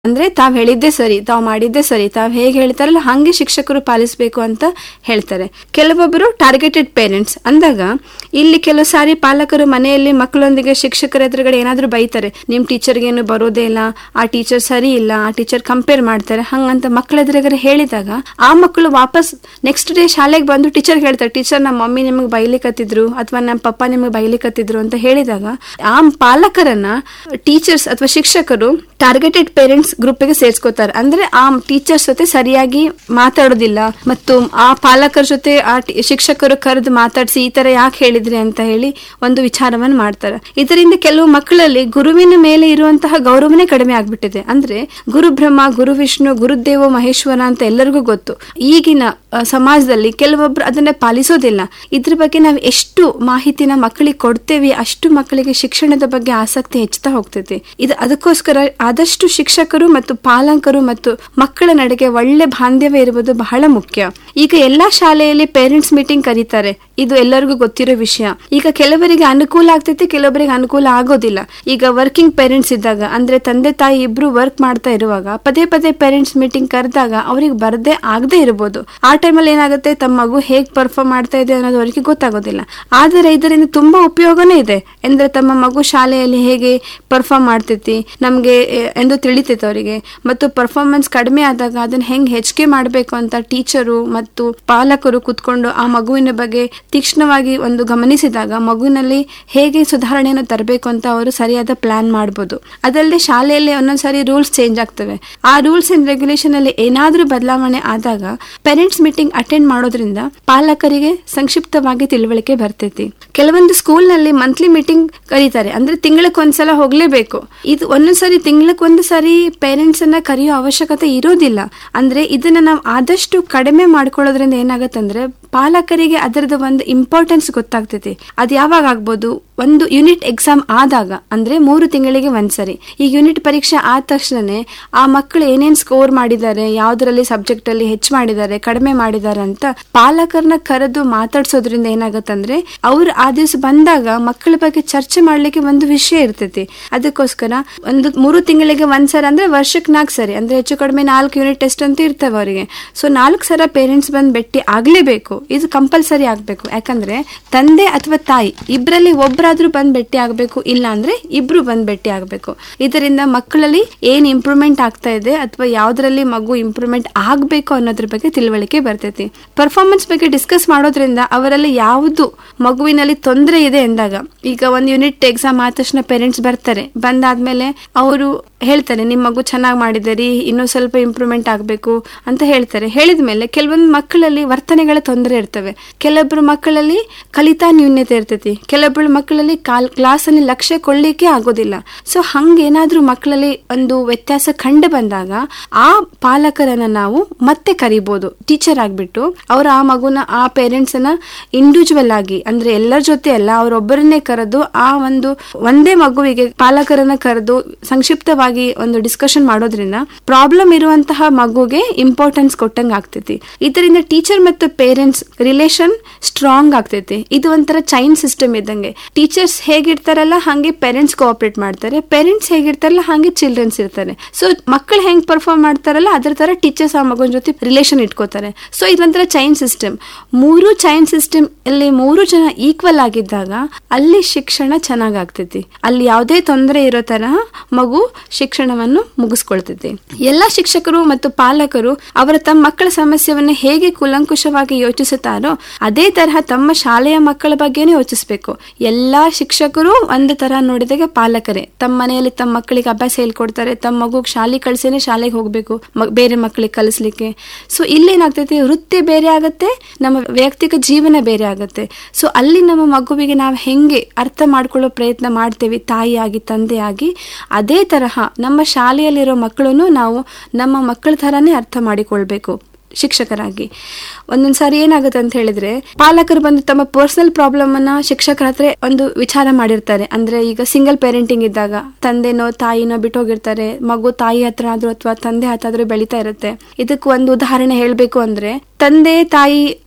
ಅಂದ್ರೆ ತಾವ್ ಹೇಳಿದ್ದೆ ಸರಿ ತಾವ್ ಮಾಡಿದ್ದೆ ಸರಿ ತಾವ್ ಹೇಗೆ ಹೇಳ್ತಾರಲ್ಲ ಹಂಗೆ ಶಿಕ್ಷಕರು ಪಾಲಿಸಬೇಕು ಅಂತ ಹೇಳ್ತಾರೆ ಕೆಲವೊಬ್ಬರು ಟಾರ್ಗೆಟೆಡ್ ಪೇರೆಂಟ್ಸ್ ಅಂದಾಗ ಇಲ್ಲಿ ಕೆಲವು ಸಾರಿ ಪಾಲಕರು ಮನೆಯಲ್ಲಿ ಮಕ್ಕಳೊಂದಿಗೆ ಶಿಕ್ಷಕರ ಎದುರುಗಡೆ ಏನಾದ್ರೂ ಬೈತಾರೆ ನಿಮ್ ಟೀಚರ್ಗೆ ಏನು ಬರೋದೇ ಇಲ್ಲ ಆ ಟೀಚರ್ ಸರಿ ಇಲ್ಲ ಆ ಟೀಚರ್ ಕಂಪೇರ್ ಮಾಡ್ತಾರೆ ಹಂಗಂತ ಮಕ್ಕಳ ಎದುರುಗಡೆ ಹೇಳಿದಾಗ ಆ ಮಕ್ಕಳು ವಾಪಸ್ ನೆಕ್ಸ್ಟ್ ಡೇ ಶಾಲೆಗೆ ಬಂದು ಟೀಚರ್ ಹೇಳ್ತಾರೆ ಟೀಚರ್ ನಮ್ಮ ಮಮ್ಮಿ ನಿಮಗೆ ಬೈಲಿಕತ್ತಿದ್ರು ಅಥವಾ ನಮ್ಮ ಪಪ್ಪ ನಿಮಗೆ ಬೈಲಿಕತ್ತಿದ್ರು ಅಂತ ಹೇಳಿದಾಗ ಆ ಪಾಲಕರನ್ನ ಟೀಚರ್ಸ್ ಅಥವಾ ಶಿಕ್ಷಕರು ಟಾರ್ಗೆಟೆಡ್ ಪೇರೆಂಟ್ಸ್ ಗ್ರೂಪ್ಗೆ ಸೇರ್ಸ್ಕೋತಾರೆ ಅಂದ್ರೆ ಆ ಟೀಚರ್ಸ್ ಜೊತೆ ಸರಿಯಾಗಿ ಮಾತಾಡೋದಿಲ್ಲ ಮತ್ತು ಆ ಪಾಲಕರ ಜೊತೆ ಆ ಟಿ- ಶಿಕ್ಷಕರು ಕರೆದು ಮಾತಾಡಿಸಿ ಈ ತರ ಯಾಕೆ ಹೇಳಿದ್ರಿ ಅಂತ ಹೇಳಿ ಒಂದು ವಿಚಾರವನ್ನು ಮಾಡ್ತಾರೆ ಇದರಿಂದ ಕೆಲವು ಮಕ್ಕಳಲ್ಲಿ ಗುರುವಿನ ಮೇಲೆ ಇರುವಂತಹ ಗೌರವನೇ ಕಡಿಮೆ ಆಗ್ಬಿಟ್ಟಿದೆ ಅಂದ್ರೆ ಗುರು ಬ್ರಹ್ಮ ಗುರು ವಿಷ್ಣು ಗುರುದೇವ ಮಹೇಶ್ವರ ಅಂತ ಎಲ್ಲರಿಗೂ ಗೊತ್ತು ಈಗಿನ ಆ, ಸಮಾಜದಲ್ಲಿ ಕೆಲವೊಬ್ರು ಅದನ್ನ ಪಾಲಿಸೋದಿಲ್ಲ ಇದ್ರ ಬಗ್ಗೆ ನಾವು ಎಷ್ಟು ಮಾಹಿತಿನ ಮಕ್ಕಳಿಗೆ ಕೊಡ್ತೇವೆ ಅಷ್ಟು ಮಕ್ಕಳಿಗೆ ಶಿಕ್ಷಣದ ಬಗ್ಗೆ ಆಸಕ್ತಿ ಹೆಚ್ಚುತ್ತಾ ಹೋಗ್ತೈತಿ ಇದು ಅದಕ್ಕೋಸ್ಕರ ಆದಷ್ಟು ಶಿಕ್ಷಕರು ಮತ್ತು ಪಾಲಕರು ಮತ್ತು ಮಕ್ಕಳ ನಡುವೆ ಒಳ್ಳೆ ಬಾಂಧವ್ಯ ಇರುವುದು ಬಹಳ ಮುಖ್ಯ ಈಗ ಎಲ್ಲಾ ಶಾಲೆಯಲ್ಲಿ ಪೇರೆಂಟ್ಸ್ ಮೀಟಿಂಗ್ ಕರೀತಾರೆ ಇದು ಎಲ್ಲರಿಗೂ ಗೊತ್ತಿರೋ ವಿಷಯ ಈಗ ಕೆಲವರಿಗೆ ಅನುಕೂಲ ಆಗ್ತೈತಿ ಕೆಲವರಿಗೆ ಅನುಕೂಲ ಆಗೋದಿಲ್ಲ ಈಗ ವರ್ಕಿಂಗ್ ಪೇರೆಂಟ್ಸ್ ಇದ್ದಾಗ ಅಂದ್ರೆ ತಂದೆ ತಾಯಿ ಇಬ್ರು ವರ್ಕ್ ಮಾಡ್ತಾ ಇರುವಾಗ ಪದೇ ಪದೇ ಪೇರೆಂಟ್ಸ್ ಮೀಟಿಂಗ್ ಕರೆದಾಗ ಅವ್ರಿಗೆ ಬರದೇ ಆಗದೆ ಇರಬಹುದು ಆ ಟೈಮಲ್ಲಿ ಏನಾಗುತ್ತೆ ತಮ್ಮ ಮಗು ಹೇಗ್ ಪರ್ಫಾರ್ಮ್ ಮಾಡ್ತಾ ಇದೆ ಅನ್ನೋದು ಅವರಿಗೆ ಗೊತ್ತಾಗೋದಿಲ್ಲ ಆದರೆ ಇದರಿಂದ ತುಂಬಾ ಉಪಯೋಗನೇ ಇದೆ ಅಂದ್ರೆ ತಮ್ಮ ಮಗು ಶಾಲೆಯಲ್ಲಿ ಹೇಗೆ ಪರ್ಫಾರ್ಮ್ ಮಾಡ್ತೈತಿ ನಮ್ಗೆ ಎ- ಎಂದು ತಿಳಿತೈತೆ ಅವರಿಗೆ ಮತ್ತು ಪರ್ಫಾರ್ಮೆನ್ಸ್ ಕಡಿಮೆ ಆದಾಗ ಅದನ್ನ ಹೆಂಗ್ ಹೆಚ್ಚಿಗೆ ಮಾಡಬೇಕು ಅಂತ ಟೀಚರು ಮತ್ತು ಪಾಲಕರು ಕುತ್ಕೊಂಡು ಆ ಮಗುವಿನ ಬಗ್ಗೆ ತೀಕ್ಷ್ಣವಾಗಿ ಒಂದು ಗಮನಿಸಿದಾಗ ಮಗುವಿನಲ್ಲಿ ಹೇಗೆ ಸುಧಾರಣೆಯನ್ನು ತರಬೇಕು ಅಂತ ಅವರು ಸರಿಯಾದ ಪ್ಲಾನ್ ಮಾಡಬಹುದು ಅದಲ್ಲದೆ ಶಾಲೆಯಲ್ಲಿ ಒಂದೊಂದ್ಸರಿ ರೂಲ್ಸ್ ಚೇಂಜ್ ಆಗ್ತವೆ ಆ ರೂಲ್ಸ್ ಅಂಡ್ ರೆಗ್ಯುಲೇಷನ್ ಅಲ್ಲಿ ಏನಾದ್ರೂ ಬದಲಾವಣೆ ಆದಾಗ ಪೇರೆಂಟ್ಸ್ ಮೀಟಿಂಗ್ ಅಟೆಂಡ್ ಮಾಡೋದ್ರಿಂದ ಪಾಲಕರಿಗೆ ಸಂಕ್ಷಿಪ್ತವಾಗಿ ತಿಳುವಳಿಕೆ ಬರ್ತೈತಿ ಕೆಲವೊಂದು ಸ್ಕೂಲ್ ನಲ್ಲಿ ಮಂತ್ಲಿ ಮೀಟಿಂಗ್ ಕರೀತಾರೆ ಅಂದ್ರೆ ತಿಂಗಳಕ್ಕೊಂದ್ಸಲ ಹೋಗ್ಲೇಬೇಕು ಇದು ಒಂದೊಂದ್ಸರಿ ತಿಂಗಳಕ್ಕೊಂದು ಸಾರಿ ಪೇರೆಂಟ್ಸ್ ಅನ್ನ ಕರೆಯೋ ಅವಶ್ಯಕತೆ ಇರೋದಿಲ್ಲ ಅಂದ್ರೆ ಇದನ್ನ ನಾವು ಆದಷ್ಟು ಕಡಿಮೆ ಮಾಡ್ಕೊಳ್ಳೋದ್ರಿಂದ ಏನಾಗತ್ತಂದ್ರೆ ಪಾಲಕರಿಗೆ ಅದರದ ಒಂದು ಇಂಪಾರ್ಟೆನ್ಸ್ ಗೊತ್ತಾಗ್ತೈತಿ ಅದ್ ಯಾವಾಗ ಆಗ್ಬೋದು ಒಂದು ಯೂನಿಟ್ ಎಕ್ಸಾಮ್ ಆದಾಗ ಅಂದ್ರೆ ಮೂರು ತಿಂಗಳಿಗೆ ಒಂದ್ಸರಿ ಈ ಯೂನಿಟ್ ಪರೀಕ್ಷೆ ಆದ ತಕ್ಷಣನೇ ಆ ಮಕ್ಕಳು ಏನೇನ್ ಸ್ಕೋರ್ ಮಾಡಿದ್ದಾರೆ ಯಾವ್ದ್ರಲ್ಲಿ ಸಬ್ಜೆಕ್ಟ್ ಅಲ್ಲಿ ಹೆಚ್ಚು ಮಾಡಿದ್ದಾರೆ ಕಡಿಮೆ ಮಾಡಿದ್ದಾರೆ ಅಂತ ಪಾಲಕರನ್ನ ಕರೆದು ಮಾತಾಡ್ಸೋದ್ರಿಂದ ಏನಾಗತ್ತಂದ್ರೆ ಅವ್ರು ಆ ದಿವಸ ಬಂದಾಗ ಮಕ್ಕಳ ಬಗ್ಗೆ ಚರ್ಚೆ ಮಾಡ್ಲಿಕ್ಕೆ ಒಂದು ವಿಷಯ ಇರ್ತೈತಿ ಅದಕ್ಕೋಸ್ಕರ ಒಂದು ಮೂರು ತಿಂಗಳಿಗೆ ಒಂದ್ಸಲ ಅಂದ್ರೆ ವರ್ಷಕ್ಕೆ ನಾಲ್ಕು ಸರಿ ಅಂದ್ರೆ ಹೆಚ್ಚು ಕಡಿಮೆ ನಾಲ್ಕು ಯೂನಿಟ್ ಟೆಸ್ಟ್ ಅಂತ ಇರ್ತವೆ ಅವರಿಗೆ ಸೊ ನಾಲ್ಕು ಸಲ ಪೇರೆಂಟ್ಸ್ ಬಂದು ಭೇಟಿ ಆಗ್ಲೇಬೇಕು ಇದು ಕಂಪಲ್ಸರಿ ಆಗ್ಬೇಕು ಯಾಕಂದ್ರೆ ತಂದೆ ಅಥವಾ ತಾಯಿ ಇಬ್ಬರಲ್ಲಿ ಒಬ್ಬರಾದ್ರೂ ಬಂದ್ ಭೇಟಿ ಆಗ್ಬೇಕು ಇಲ್ಲ ಅಂದ್ರೆ ಇಬ್ರು ಬಂದ್ ಭೇಟಿ ಆಗ್ಬೇಕು ಇದರಿಂದ ಮಕ್ಕಳಲ್ಲಿ ಏನ್ ಇಂಪ್ರೂವ್ಮೆಂಟ್ ಆಗ್ತಾ ಇದೆ ಅಥವಾ ಯಾವ್ದ್ರಲ್ಲಿ ಮಗು ಇಂಪ್ರೂವ್ಮೆಂಟ್ ಆಗ್ಬೇಕು ಅನ್ನೋದ್ರ ಬಗ್ಗೆ ತಿಳುವಳಿಕೆ ಬರ್ತೈತಿ ಪರ್ಫಾರ್ಮೆನ್ಸ್ ಬಗ್ಗೆ ಡಿಸ್ಕಸ್ ಮಾಡೋದ್ರಿಂದ ಅವರಲ್ಲಿ ಯಾವುದು ಮಗುವಿನಲ್ಲಿ ತೊಂದರೆ ಇದೆ ಎಂದಾಗ ಈಗ ಒಂದು ಯೂನಿಟ್ ಎಕ್ಸಾಮ್ ಆದ ತಕ್ಷಣ ಪೇರೆಂಟ್ಸ್ ಬರ್ತಾರೆ ಬಂದಾದ್ಮೇಲೆ ಅವರು ಹೇಳ್ತಾರೆ ನಿಮ್ಮ ಮಗು ಚೆನ್ನಾಗಿ ಮಾಡಿದಿರಿ ಇನ್ನೂ ಸ್ವಲ್ಪ ಇಂಪ್ರೂವ್ಮೆಂಟ್ ಆಗಬೇಕು ಅಂತ ಹೇಳ್ತಾರೆ ಹೇಳಿದ ಮೇಲೆ ಕೆಲವೊಂದು ಮಕ್ಕಳಲ್ಲಿ ವರ್ತನೆಗಳ ತೊಂದರೆ ಇರ್ತವೆ ಕೆಲವೊಬ್ರು ಮಕ್ಕಳಲ್ಲಿ ಕಲಿತಾ ನ್ಯೂನ್ಯತೆ ಇರ್ತೈತಿ ಕೆಲವೊಬ್ರು ಮಕ್ಕಳಲ್ಲಿ ಕಾಲ್ ಕ್ಲಾಸಲ್ಲಿ ಲಕ್ಷ್ಯ ಕೊಳ್ಳಿಕ್ಕೆ ಆಗೋದಿಲ್ಲ ಸೊ ಹಂಗೇನಾದ್ರೂ ಮಕ್ಕಳಲ್ಲಿ ಒಂದು ವ್ಯತ್ಯಾಸ ಕಂಡು ಬಂದಾಗ ಆ ಪಾಲಕರನ್ನ ನಾವು ಮತ್ತೆ ಕರಿಬಹುದು ಟೀಚರ್ ಆಗ್ಬಿಟ್ಟು ಅವ್ರ ಆ ಮಗುನ ಆ ಪೇರೆಂಟ್ಸ್ ಅನ್ನ ಇಂಡಿವಿಜುವಲ್ ಆಗಿ ಅಂದ್ರೆ ಎಲ್ಲರ ಜೊತೆ ಅಲ್ಲ ಅವರೊಬ್ಬರನ್ನೇ ಕರೆದು ಆ ಒಂದು ಒಂದೇ ಮಗುವಿಗೆ ಪಾಲಕರನ್ನ ಕರೆದು ಸಂಕ್ಷಿಪ್ತವಾಗಿ ಒಂದು ಡಿಸ್ಕಷನ್ ಮಾಡೋದ್ರಿಂದ ಪ್ರಾಬ್ಲಮ್ ಇರುವಂತಹ ಮಗುಗೆ ಇಂಪಾರ್ಟೆನ್ಸ್ ಕೊಟ್ಟಂಗೆ ಆಗ್ತೈತಿ ಇದರಿಂದ ಟೀಚರ್ ಮತ್ತು ಪೇರೆಂಟ್ಸ್ ರಿಲೇಶನ್ ಸ್ಟ್ರಾಂಗ್ ಆಗ್ತೈತಿ ಇದು ಒಂಥರ ಚೈನ್ ಸಿಸ್ಟಮ್ ಇದ್ದಂಗೆ ಟೀಚರ್ಸ್ ಹೇಗಿರ್ತಾರಲ್ಲ ಹಾಗೆ ಪೇರೆಂಟ್ಸ್ ಕೋಆಪರೇಟ್ ಮಾಡ್ತಾರೆ ಪೇರೆಂಟ್ಸ್ ಹೇಗಿರ್ತಾರಲ್ಲ ಹಾಗೆ ಚಿಲ್ಡ್ರನ್ಸ್ ಇರ್ತಾರೆ ಸೊ ಮಕ್ಕಳು ಹೆಂಗ್ ಪರ್ಫಾರ್ಮ್ ಮಾಡ್ತಾರಲ್ಲ ಅದ್ರ ತರ ಟೀಚರ್ಸ್ ಆ ಮಗುವಿನ ಜೊತೆ ರಿಲೇಶನ್ ಇಟ್ಕೋತಾರೆ ಸೊ ಇದೊಂಥರ ಚೈನ್ ಸಿಸ್ಟಮ್ ಮೂರು ಚೈನ್ ಸಿಸ್ಟಮ್ ಅಲ್ಲಿ ಮೂರು ಜನ ಈಕ್ವಲ್ ಆಗಿದ್ದಾಗ ಅಲ್ಲಿ ಶಿಕ್ಷಣ ಚೆನ್ನಾಗ್ ಆಗ್ತೈತಿ ಅಲ್ಲಿ ಯಾವುದೇ ತೊಂದರೆ ಇರೋ ತರ ಮಗು ಶಿಕ್ಷಣವನ್ನು ಮುಗಿಸ್ಕೊಳ್ತೈತಿ ಎಲ್ಲಾ ಶಿಕ್ಷಕರು ಮತ್ತು ಪಾಲಕರು ಅವರ ತಮ್ಮ ಮಕ್ಕಳ ಸಮಸ್ಯೆಯನ್ನು ಹೇಗೆ ಕುಲಂಕುಷವಾಗಿ ಯೋಚಿಸುತ್ತಾರೋ ಅದೇ ತರಹ ತಮ್ಮ ಶಾಲೆಯ ಮಕ್ಕಳ ಬಗ್ಗೆನೂ ಯೋಚಿಸಬೇಕು ಎಲ್ಲಾ ಶಿಕ್ಷಕರು ಒಂದು ತರ ನೋಡಿದಾಗ ಪಾಲಕರೇ ತಮ್ಮ ಮನೆಯಲ್ಲಿ ತಮ್ಮ ಮಕ್ಕಳಿಗೆ ಅಭ್ಯಾಸ ಹೇಳ್ಕೊಡ್ತಾರೆ ತಮ್ಮ ಮಗು ಶಾಲೆ ಕಳ್ಸಿನೇ ಶಾಲೆಗೆ ಹೋಗ್ಬೇಕು ಮ- ಬೇರೆ ಮಕ್ಕಳಿಗೆ ಕಲಿಸ್ಲಿಕ್ಕೆ ಸೊ ಇಲ್ಲೇನಾಗ್ತೈತಿ ವೃತ್ತಿ ಬೇರೆ ಆಗತ್ತೆ ನಮ್ಮ ವೈಯಕ್ತಿಕ ಜೀವನ ಬೇರೆ ಆಗತ್ತೆ ಸೊ ಅಲ್ಲಿ ನಮ್ಮ ಮಗುವಿಗೆ ನಾವು ಹೆಂಗೆ ಅರ್ಥ ಮಾಡ್ಕೊಳ್ಳೋ ಪ್ರಯತ್ನ ಮಾಡ್ತೇವೆ ತಾಯಿಯಾಗಿ ತಂದೆಯಾಗಿ ಅದೇ ತರಹ ನಮ್ಮ ಶಾಲೆಯಲ್ಲಿರೋ ಮಕ್ಕಳನ್ನು ನಾವು ನಮ್ಮ ಮಕ್ಕಳ ಥರನೇ ಅರ್ಥ ಮಾಡಿಕೊಳ್ಬೇಕು ಶಿಕ್ಷಕರಾಗಿ ಒಂದೊಂದ್ ಸಾರಿ ಏನಾಗುತ್ತೆ ಅಂತ ಹೇಳಿದ್ರೆ ಪಾಲಕರು ಬಂದು ತಮ್ಮ ಪರ್ಸನಲ್ ಪ್ರಾಬ್ಲಮ್ ಅನ್ನ ಶಿಕ್ಷಕರ ಹತ್ರ ಒಂದು ವಿಚಾರ ಮಾಡಿರ್ತಾರೆ ಅಂದ್ರೆ ಈಗ ಸಿಂಗಲ್ ಪೇರೆಂಟಿಂಗ್ ಇದ್ದಾಗ ತಂದೆನೋ ತಾಯಿನೋ ಬಿಟ್ಟೋಗಿರ್ತಾರೆ ಮಗು ತಾಯಿ ಹತ್ರ ಆದ್ರೂ ಅಥವಾ ತಂದೆ ಹತ್ರ ಆದ್ರೂ ಬೆಳಿತಾ ಇರುತ್ತೆ ಇದಕ್ಕೆ ಒಂದು ಉದಾಹರಣೆ ಹೇಳ್ಬೇಕು ಅಂದ್ರೆ ತಂದೆ ತಾಯಿ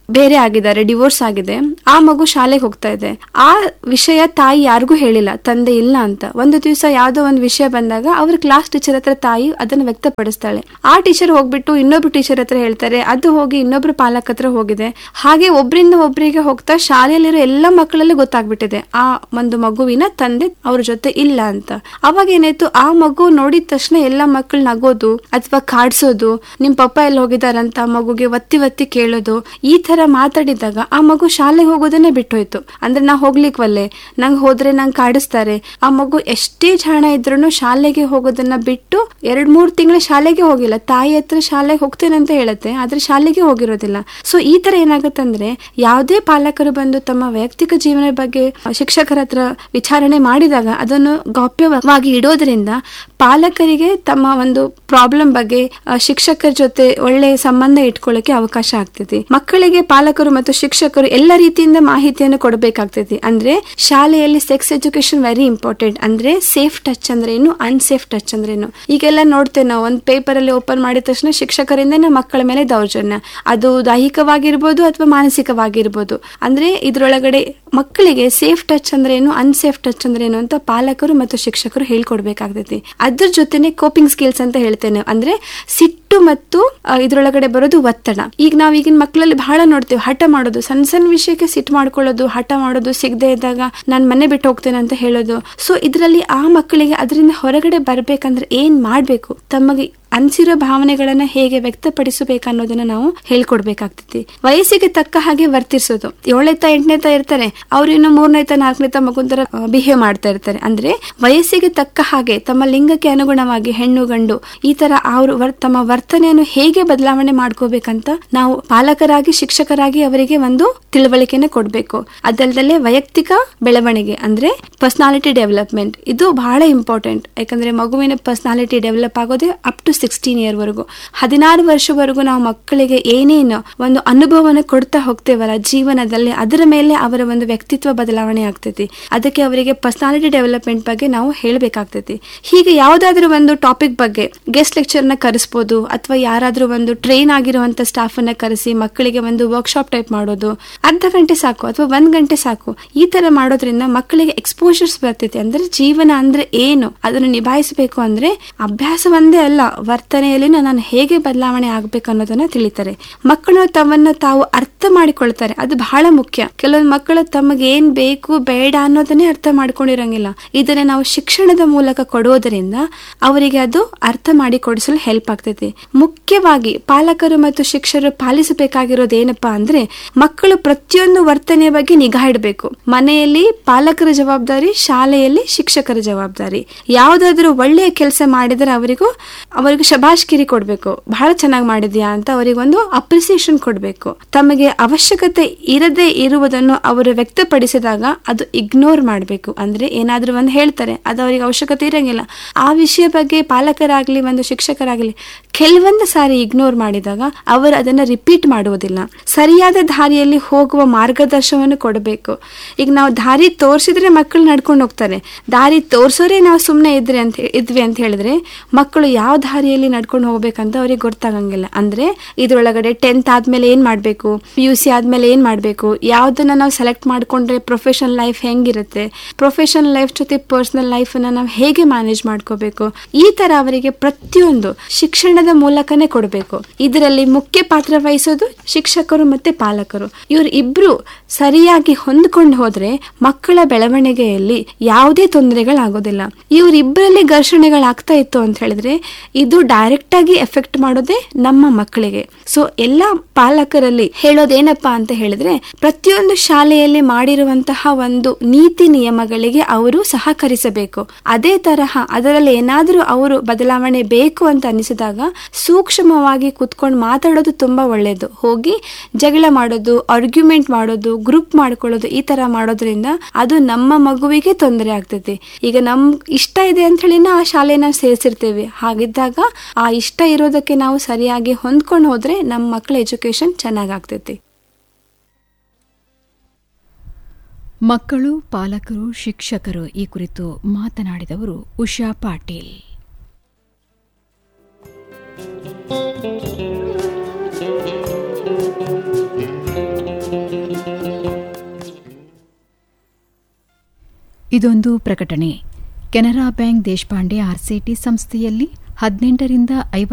ಬೇರೆ ಆಗಿದ್ದಾರೆ ಡಿವೋರ್ಸ್ ಆಗಿದೆ ಆ ಮಗು ಶಾಲೆಗೆ ಹೋಗ್ತಾ ಇದೆ ಆ ವಿಷಯ ತಾಯಿ ಯಾರಿಗೂ ಹೇಳಿಲ್ಲ ತಂದೆ ಇಲ್ಲ ಅಂತ ಒಂದು ದಿವಸ ಯಾವ್ದೋ ಒಂದು ವಿಷಯ ಬಂದಾಗ ಅವ್ರ ಕ್ಲಾಸ್ ಟೀಚರ್ ಹತ್ರ ತಾಯಿ ಅದನ್ನ ವ್ಯಕ್ತಪಡಿಸ್ತಾಳೆ ಆ ಟೀಚರ್ ಹೋಗ್ಬಿಟ್ಟು ಇನ್ನೊಬ್ರು ಟೀಚರ್ ಹತ್ರ ಹೇಳ್ತಾರೆ ಅದು ಹೋಗಿ ಇನ್ನೊಬ್ರು ಪಾಲಕ ಹತ್ರ ಹೋಗಿದೆ ಹಾಗೆ ಒಬ್ರಿಂದ ಒಬ್ರಿಗೆ ಹೋಗ್ತಾ ಶಾಲೆಯಲ್ಲಿರೋ ಎಲ್ಲ ಮಕ್ಕಳಲ್ಲಿ ಗೊತ್ತಾಗ್ಬಿಟ್ಟಿದೆ ಆ ಒಂದು ಮಗುವಿನ ತಂದೆ ಅವ್ರ ಜೊತೆ ಇಲ್ಲ ಅಂತ ಅವಾಗ ಏನಾಯ್ತು ಆ ಮಗು ನೋಡಿದ ತಕ್ಷಣ ಎಲ್ಲ ಮಕ್ಕಳು ನಗೋದು ಅಥವಾ ಕಾಡ್ಸೋದು ನಿಮ್ ಪಪ್ಪ ಎಲ್ಲಿ ಹೋಗಿದಾರಂತ ಮಗುಗೆ ಒತ್ತಿ ಒತ್ತಿ ಕೇಳೋದು ಈ ತರ ಮಾತಾಡಿದಾಗ ಆ ಮಗು ಶಾಲೆಗೆ ಹೋಗೋದನ್ನೇ ಬಿಟ್ಟೋಯ್ತು ಅಂದ್ರೆ ನಾ ಹೋಗ್ಲಿಕ್ವಲ್ಲೆ ನಂಗೆ ಹೋದ್ರೆ ನಂಗೆ ಕಾಡಿಸ್ತಾರೆ ಆ ಮಗು ಎಷ್ಟೇ ಜಾಣ ಇದ್ರೂ ಶಾಲೆಗೆ ಹೋಗೋದನ್ನ ಬಿಟ್ಟು ಎರಡ್ ಮೂರ್ ತಿಂಗಳ ಶಾಲೆಗೆ ಹೋಗಿಲ್ಲ ತಾಯಿ ಹತ್ರ ಶಾಲೆಗೆ ಹೋಗ್ತೇನೆ ಅಂತ ಹೇಳುತ್ತೆ ಆದ್ರೆ ಶಾಲೆಗೆ ಹೋಗಿರೋದಿಲ್ಲ ಸೊ ಈ ತರ ಏನಾಗುತ್ತಂದ್ರೆ ಯಾವುದೇ ಪಾಲಕರು ಬಂದು ತಮ್ಮ ವೈಯಕ್ತಿಕ ಜೀವನ ಬಗ್ಗೆ ಶಿಕ್ಷಕರ ಹತ್ರ ವಿಚಾರಣೆ ಮಾಡಿದಾಗ ಅದನ್ನು ಗೌಪ್ಯವಾಗಿ ಇಡೋದ್ರಿಂದ ಪಾಲಕರಿಗೆ ತಮ್ಮ ಒಂದು ಪ್ರಾಬ್ಲಮ್ ಬಗ್ಗೆ ಆ, ಶಿಕ್ಷಕರ ಜೊತೆ ಒಳ್ಳೆ ಸಂಬಂಧ ಇಟ್ಕೊಳ್ಳಕ್ಕೆ ಅವಕಾಶ ಆಗ್ತೈತಿ ಮಕ್ಕಳಿಗೆ ಪಾಲಕರು ಮತ್ತು ಶಿಕ್ಷಕರು ಎಲ್ಲ ರೀತಿಯಿಂದ ಮಾಹಿತಿಯನ್ನು ಕೊಡಬೇಕಾಗ್ತೈತಿ ಅಂದ್ರೆ ಶಾಲೆಯಲ್ಲಿ ಸೆಕ್ಸ್ ಎಜುಕೇಶನ್ ವೆರಿ ಇಂಪಾರ್ಟೆಂಟ್ ಅಂದ್ರೆ ಸೇಫ್ ಟಚ್ ಅಂದ್ರೆ ಏನು ಅನ್ಸೇಫ್ ಟಚ್ ಅಂದ್ರೆ ಏನು ಈಗೆಲ್ಲ ನೋಡ್ತೇವೆ ನಾವು ಒಂದು ಪೇಪರ್ ಅಲ್ಲಿ ಓಪನ್ ಮಾಡಿದ ತಕ್ಷಣ ಶಿಕ್ಷಕರಿಂದನೇ ಮಕ್ಕಳ ಮೇಲೆ ದೌರ್ಜನ್ಯ ಅದು ದೈಹಿಕವಾಗಿರ್ಬೋದು ಅಥವಾ ಮಾನಸಿಕವಾಗಿರ್ಬೋದು ಅಂದ್ರೆ ಇದ್ರೊಳಗಡೆ ಮಕ್ಕಳಿಗೆ ಸೇಫ್ ಟಚ್ ಅಂದ್ರೆ ಏನು ಅನ್ಸೇಫ್ ಟಚ್ ಅಂದ್ರೆ ಏನು ಅಂತ ಪಾಲಕರು ಮತ್ತು ಶಿಕ್ಷಕರು ಹೇಳ್ಕೊಡ್ಬೇಕಾಗ್ತೈತಿ ಅದ್ರ ಜೊತೆನೆ ಕೋಪಿಂಗ್ ಸ್ಕಿಲ್ಸ್ ಅಂತ ಹೇಳ್ತೇನೆ ಅಂದ್ರೆ ಸಿಟ್ಟು ಮತ್ತು ಆ, ಇದ್ರೊಳಗಡೆ ಬರೋದು ಒತ್ತಡ ಈಗ ನಾವ್ ಈಗಿನ ಮಕ್ಕಳಲ್ಲಿ ಬಹಳ ನೋಡ್ತೇವೆ ಹಠ ಮಾಡೋದು ಸಣ್ಣ ಸಣ್ಣ ವಿಷಯಕ್ಕೆ ಸಿಟ್ಟು ಮಾಡ್ಕೊಳ್ಳೋದು ಹಠ ಮಾಡೋದು ಸಿಗದೆ ಇದ್ದಾಗ ನಾನ್ ಮನೆ ಬಿಟ್ಟು ಹೋಗ್ತೇನೆ ಅಂತ ಹೇಳೋದು ಸೊ ಇದರಲ್ಲಿ ಆ ಮಕ್ಕಳಿಗೆ ಅದರಿಂದ ಹೊರಗಡೆ ಬರ್ಬೇಕಂದ್ರೆ ಏನ್ ಮಾಡ್ಬೇಕು ತಮಗೆ ಅನ್ಸಿರೋ ಭಾವನೆಗಳನ್ನ ಹೇಗೆ ವ್ಯಕ್ತಪಡಿಸಬೇಕು ಅನ್ನೋದನ್ನ ನಾವು ಹೇಳ್ಕೊಡ್ಬೇಕಾಗ್ತೈತಿ ವಯಸ್ಸಿಗೆ ತಕ್ಕ ಹಾಗೆ ವರ್ತಿಸೋದು ಏಳನೇತ ಎಂಟನೇತ ಇರ್ತಾರೆ ಅವ್ರು ಇನ್ನು ಮೂರನೇತ ನಾಲ್ಕನೇತ ಮಗುನ್ ತರ ಬಿಹೇವ್ ಮಾಡ್ತಾ ಇರ್ತಾರೆ ಅಂದ್ರೆ ವಯಸ್ಸಿಗೆ ತಕ್ಕ ಹಾಗೆ ತಮ್ಮ ಲಿಂಗಕ್ಕೆ ಅನುಗುಣವಾಗಿ ಹೆಣ್ಣು ಗಂಡು ಈ ತರ ಅವರು ವರ್- ತಮ್ಮ ವರ್ತನೆಯನ್ನು ಹೇಗೆ ಬದಲಾವಣೆ ಮಾಡ್ಕೋಬೇಕಂತ ನಾವು ಪಾಲಕರಾಗಿ ಶಿಕ್ಷಕರಾಗಿ ಅವರಿಗೆ ಒಂದು ತಿಳುವಳಿಕೆನ ಕೊಡ್ಬೇಕು ಅದಲ್ದಲ್ಲೇ ವೈಯಕ್ತಿಕ ಬೆಳವಣಿಗೆ ಅಂದ್ರೆ ಪರ್ಸನಾಲಿಟಿ ಡೆವಲಪ್ಮೆಂಟ್ ಇದು ಬಹಳ ಇಂಪಾರ್ಟೆಂಟ್ ಯಾಕಂದ್ರೆ ಮಗುವಿನ ಪರ್ಸನಾಲಿಟಿ ಡೆವಲಪ್ ಆಗೋದೇ ಅಪ್ ಟು ಸಿಕ್ಸ್ಟೀನ್ ಇಯರ್ ವರೆಗೂ ಹದಿನಾರು ವರ್ಷವರೆಗೂ ನಾವು ಮಕ್ಕಳಿಗೆ ಏನೇನು ಒಂದು ಅನುಭವನ ಕೊಡ್ತಾ ಹೋಗ್ತೇವಲ್ಲ ಜೀವನದಲ್ಲಿ ಅದರ ಮೇಲೆ ಅವರ ಒಂದು ವ್ಯಕ್ತಿತ್ವ ಬದಲಾವಣೆ ಆಗ್ತೈತಿ ಅದಕ್ಕೆ ಅವರಿಗೆ ಪರ್ಸನಾಲಿಟಿ ಡೆವಲಪ್ಮೆಂಟ್ ಬಗ್ಗೆ ನಾವು ಹೇಳಬೇಕಾಗ್ತೈತಿ ಹೀಗೆ ಯಾವ್ದಾದ್ರು ಒಂದು ಟಾಪಿಕ್ ಬಗ್ಗೆ ಗೆಸ್ಟ್ ಲೆಕ್ಚರ್ನ ಕರೆಸ್ಬೋದು ಅಥವಾ ಯಾರಾದ್ರೂ ಒಂದು ಟ್ರೈನ್ ಆಗಿರುವಂತ ಸ್ಟಾಫ್ ಅನ್ನ ಕರೆಸಿ ಮಕ್ಕಳಿಗೆ ಒಂದು ವರ್ಕ್ಶಾಪ್ ಟೈಪ್ ಮಾಡೋದು ಅರ್ಧ ಗಂಟೆ ಸಾಕು ಅಥವಾ ಒಂದ್ ಗಂಟೆ ಸಾಕು ಈ ತರ ಮಾಡೋದ್ರಿಂದ ಮಕ್ಕಳಿಗೆ ಎಕ್ಸ್ಪೋಜರ್ಸ್ ಬರ್ತೈತಿ ಅಂದ್ರೆ ಜೀವನ ಅಂದ್ರೆ ಏನು ಅದನ್ನು ನಿಭಾಯಿಸಬೇಕು ಅಂದ್ರೆ ಅಭ್ಯಾಸ ಒಂದೇ ಅಲ್ಲ ವರ್ತನೆಯಲ್ಲಿ ನಾನು ಹೇಗೆ ಬದಲಾವಣೆ ಆಗ್ಬೇಕು ಅನ್ನೋದನ್ನ ತಿಳಿತಾರೆ ಮಕ್ಕಳು ತಮ್ಮನ್ನ ತಾವು ಅರ್ಥ ಮಾಡಿಕೊಳ್ತಾರೆ ಅದು ಬಹಳ ಮುಖ್ಯ ಕೆಲವೊಂದು ಮಕ್ಕಳು ತಮಗೆ ಏನ್ ಬೇಕು ಬೇಡ ಅನ್ನೋದನ್ನೇ ಅರ್ಥ ಮಾಡ್ಕೊಂಡಿರಂಗಿಲ್ಲ ಇದನ್ನ ನಾವು ಶಿಕ್ಷಣದ ಮೂಲಕ ಕೊಡೋದರಿಂದ ಅವರಿಗೆ ಅದು ಅರ್ಥ ಮಾಡಿ ಕೊಡಿಸಲು ಹೆಲ್ಪ್ ಆಗ್ತೈತಿ ಮುಖ್ಯವಾಗಿ ಪಾಲಕರು ಮತ್ತು ಶಿಕ್ಷಕರು ಪಾಲಿಸಬೇಕಾಗಿರೋದು ಏನಪ್ಪಾ ಅಂದ್ರೆ ಮಕ್ಕಳು ಪ್ರತಿಯೊಂದು ವರ್ತನೆಯ ಬಗ್ಗೆ ನಿಗಾ ಇಡಬೇಕು ಮನೆಯಲ್ಲಿ ಪಾಲಕರ ಜವಾಬ್ದಾರಿ ಶಾಲೆಯಲ್ಲಿ ಶಿಕ್ಷಕರ ಜವಾಬ್ದಾರಿ ಯಾವ್ದಾದ್ರು ಒಳ್ಳೆಯ ಕೆಲಸ ಮಾಡಿದರೆ ಅವರಿಗೂ ಅವರಿಗೆ ಶಬಾಷ್ಕಿರಿ ಕೊಡ್ಬೇಕು ಬಹಳ ಚೆನ್ನಾಗಿ ಮಾಡಿದ್ಯಾ ಅಂತ ಅವರಿಗೆ ಒಂದು ಅಪ್ರಿಸಿಯೇಷನ್ ಕೊಡ್ಬೇಕು ತಮಗೆ ಅವಶ್ಯಕತೆ ಇರದೇ ಇರುವುದನ್ನು ಅವರು ವ್ಯಕ್ತಪಡಿಸಿದಾಗ ಅದು ಇಗ್ನೋರ್ ಮಾಡಬೇಕು ಅಂದ್ರೆ ಏನಾದ್ರೂ ಒಂದು ಹೇಳ್ತಾರೆ ಅದು ಅವರಿಗೆ ಅವಶ್ಯಕತೆ ಇರಂಗಿಲ್ಲ ಆ ವಿಷಯ ಬಗ್ಗೆ ಪಾಲಕರಾಗ್ಲಿ ಒಂದು ಶಿಕ್ಷಕರಾಗ್ಲಿ ಕೆಲವೊಂದು ಸಾರಿ ಇಗ್ನೋರ್ ಮಾಡಿದಾಗ ಅವರು ಅದನ್ನ ರಿಪೀಟ್ ಮಾಡುವುದಿಲ್ಲ ಸರಿಯಾದ ದಾರಿಯಲ್ಲಿ ಹೋಗುವ ಮಾರ್ಗದರ್ಶನವನ್ನು ಕೊಡಬೇಕು ಈಗ ನಾವು ದಾರಿ ತೋರಿಸಿದ್ರೆ ಮಕ್ಕಳು ನಡ್ಕೊಂಡು ಹೋಗ್ತಾರೆ ದಾರಿ ತೋರ್ಸೋರೆ ನಾವು ಸುಮ್ಮನೆ ಇದ್ರೆ ಅಂತ ಇದ್ವಿ ಅಂತ ಹೇಳಿದ್ರೆ ಮಕ್ಕಳು ಯಾವ ದಾರಿಯಲ್ಲಿ ನಡ್ಕೊಂಡು ಹೋಗ್ಬೇಕಂತ ಅವ್ರಿಗೆ ಗೊತ್ತಾಗಂಗಿಲ್ಲ ಅಂದ್ರೆ ಇದ್ರೊಳಗಡೆ ಟೆಂತ್ ಆದ್ಮೇಲೆ ಏನ್ ಮಾಡ್ಬೇಕು ಪಿ ಯು ಸಿ ಆದ್ಮೇಲೆ ಏನ್ ಮಾಡ್ಬೇಕು ಯಾವ್ದನ್ನ ನಾವು ಸೆಲೆಕ್ಟ್ ಮಾಡ್ಕೊಂಡ್ರೆ ಪ್ರೊಫೆಷನಲ್ ಲೈಫ್ ಹೆಂಗಿರುತ್ತೆ ಪ್ರೊಫೆಷನಲ್ ಲೈಫ್ ಜೊತೆ ಪರ್ಸನಲ್ ಲೈಫ್ ಅನ್ನ ನಾವು ಹೇಗೆ ಮ್ಯಾನೇಜ್ ಮಾಡ್ಕೋಬೇಕು ಈ ತರ ಅವರಿಗೆ ಪ್ರತಿಯೊಂದು ಶಿಕ್ಷಣದ ಮೂಲಕನೇ ಕೊಡಬೇಕು ಇದರಲ್ಲಿ ಮುಖ್ಯ ಪಾತ್ರ ವಹಿಸೋದು ಶಿಕ್ಷಕರು ಮತ್ತೆ ಪಾಲಕರು ಇವ್ರು ಇಬ್ರು ಸರಿಯಾಗಿ ಹೊಂದ್ಕೊಂಡು ಹೋದ್ರೆ ಮಕ್ಕಳ ಬೆಳವಣಿಗೆಯಲ್ಲಿ ಯಾವುದೇ ತೊಂದರೆಗಳಾಗೋದಿಲ್ಲ ಇವರಿಬ್ಬರಲ್ಲಿ ಘರ್ಷಣೆಗಳಾಗ್ತಾ ಇತ್ತು ಅಂತ ಹೇಳಿದ್ರೆ ಇದು ಡೈರೆಕ್ಟ್ ಆಗಿ ಎಫೆಕ್ಟ್ ಮಾಡೋದೇ ನಮ್ಮ ಮಕ್ಕಳಿಗೆ ಸೊ ಎಲ್ಲ ಪಾಲಕರಲ್ಲಿ ಹೇಳೋದೇನಪ್ಪಾ ಅಂತ ಹೇಳಿದ್ರೆ ಪ್ರತಿಯೊಂದು ಶಾಲೆಯಲ್ಲಿ ಮಾಡಿರುವಂತಹ ಒಂದು ನೀತಿ ನಿಯಮಗಳಿಗೆ ಅವರು ಸಹಕರಿಸಬೇಕು ಅದೇ ತರಹ ಅದರಲ್ಲಿ ಏನಾದರೂ ಅವರು ಬದಲಾವಣೆ ಬೇಕು ಅಂತ ಅನಿಸಿದಾಗ ಸೂಕ್ಷ್ಮವಾಗಿ ಕುತ್ಕೊಂಡು ಮಾತಾಡೋದು ತುಂಬಾ ಒಳ್ಳೆಯದು ಹೋಗಿ ಜಗಳ ಮಾಡೋದು ಆರ್ಗ್ಯುಮೆಂಟ್ ಮಾಡೋದು ಗ್ರೂಪ್ ಮಾಡ್ಕೊಳ್ಳೋದು ಈ ತರ ಮಾಡೋದ್ರಿಂದ ಅದು ನಮ್ಮ ಮಗುವಿಗೆ ತೊಂದರೆ ಆಗ್ತೈತಿ ಈಗ ನಮ್ ಇಷ್ಟ ಇದೆ ಅಂತ ಹೇಳಿ ಆ ಶಾಲೆನ ಸೇರಿಸಿರ್ತೇವೆ ಹಾಗಿದ್ದಾಗ ಆ ಇಷ್ಟ ಇರೋದಕ್ಕೆ ನಾವು ಸರಿಯಾಗಿ ಹೊಂದ್ಕೊಂಡು ಹೋದ್ರೆ ನಮ್ಮ ಮಕ್ಕಳ ಎಜುಕೇಶನ್ ಚೆನ್ನಾಗಾಗ್ತೈತಿ ಮಕ್ಕಳು ಪಾಲಕರು ಶಿಕ್ಷಕರು ಈ ಕುರಿತು ಮಾತನಾಡಿದವರು ಉಷಾ ಪಾಟೀಲ್ ಇದೊಂದು ಪ್ರಕಟಣೆ ಕೆನರಾ ಬ್ಯಾಂಕ್ ದೇಶಪಾಂಡೆ ಆರ್ಸಿಟಿ ಸಂಸ್ಥೆಯಲ್ಲಿ ಹದಿನೆಂಟರಿಂದ